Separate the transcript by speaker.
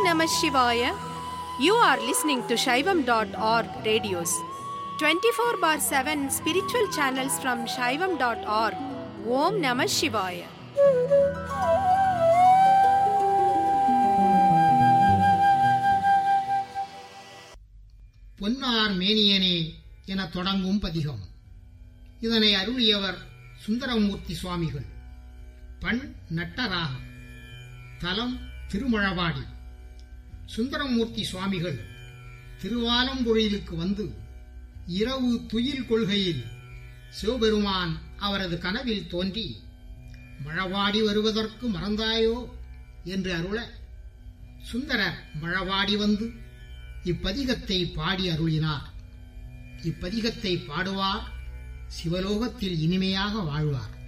Speaker 1: Namah Shivaya. You are listening to Shaivam.org radios. 24 bar 7 spiritual channels from Shaivam.org. Om Namah Shivaya.
Speaker 2: பொன்னார் மேனியனே என தொடங்கும் பதிகம் இதனை அருளியவர் சுந்தரமூர்த்தி சுவாமிகள் பண் நட்டராகம் தலம் திருமழவாடி சுந்தரமூர்த்தி சுவாமிகள் திருவாலம்பொழிலுக்கு வந்து இரவு துயில் கொள்கையில் சிவபெருமான் அவரது கனவில் தோன்றி மழவாடி வருவதற்கு மறந்தாயோ என்று அருள சுந்தரர் மழவாடி வந்து இப்பதிகத்தை பாடி அருளினார் இப்பதிகத்தை பாடுவார் சிவலோகத்தில் இனிமையாக வாழ்வார்